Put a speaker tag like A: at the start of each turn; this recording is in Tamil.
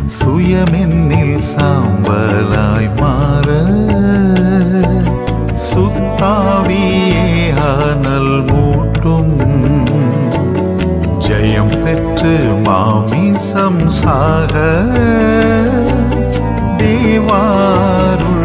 A: சுயமென்னில் சாம்பலாய் மாற சுத்தாவியே அனல் மூட்டும் ஜெயம் பெற்று மாமிசம் சாக தேவாருள்